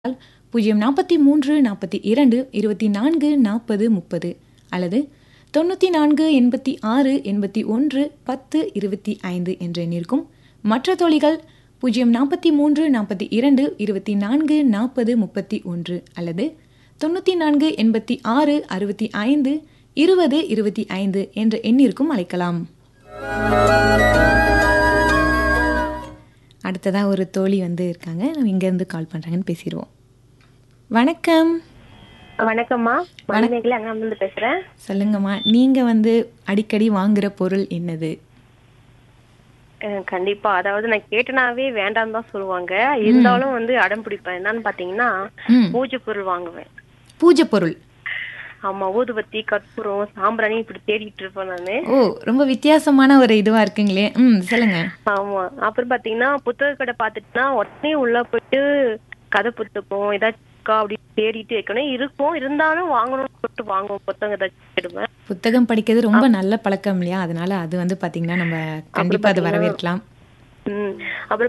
பூஜ்ஜியம் நாற்பத்தி மூன்று நாற்பத்தி இரண்டு இருபத்தி நான்கு நாற்பது முப்பது அல்லது தொண்ணூற்றி நான்கு எண்பத்தி ஆறு எண்பத்தி ஒன்று பத்து இருபத்தி ஐந்து என்ற எண்ணிற்கும் மற்ற தோழிகள் பூஜ்ஜியம் நாற்பத்தி மூன்று நாற்பத்தி இரண்டு இருபத்தி நான்கு நாற்பது முப்பத்தி ஒன்று அல்லது தொண்ணூற்றி நான்கு எண்பத்தி ஆறு அறுபத்தி ஐந்து இருபது இருபத்தி ஐந்து என்ற எண்ணிற்கும் அழைக்கலாம் அடுத்ததாக ஒரு தோழி வந்து இருக்காங்க நம்ம இங்கேருந்து கால் பண்ணுறாங்கன்னு பேசிடுவோம் வணக்கம் வணக்கம்மா மணிமேகலை அங்க இருந்து பேசுறேன் சொல்லுங்கம்மா நீங்கள் வந்து அடிக்கடி வாங்குற பொருள் என்னது அஹ் கண்டிப்பா அதாவது நான் கேட்டனாவே வேண்டாம் தான் சொல்லுவாங்க இருந்தாலும் வந்து அடம் பிடிப்பேன் என்னன்னு பாத்தீங்கன்னா ம் பூஜை பொருள் வாங்குவேன் பூஜை பொருள் ஆமா ஊதுபத்தி கற்பூரம் சாம்பிராணி இப்படி தேடிட்டு இருப்பேன் நானு ஓ ரொம்ப வித்தியாசமான ஒரு இதுவாக இருக்குங்களே ம் சொல்லுங்க ஆமா அப்புறம் பாத்தீங்கன்னா புத்தக கடை பாத்துட்டுனா உடனே உள்ள போயிட்டு கதை புத்தகம் ஏதாச்சும் இருக்கா அப்படின்னு தேடிட்டு வைக்கணும் இருக்கும் இருந்தாலும் வாங்கணும்னு சொல்லிட்டு வாங்குவோம் புத்தகம் ஏதாச்சும் தேடுவேன் புத்தகம் படிக்கிறது ரொம்ப நல்ல பழக்கம் இல்லையா அதனால அது வந்து பார்த்தீங்கன்னா நம்ம கண்டிப்பாக அது வரவேற்கலாம் ம் அப்புறம்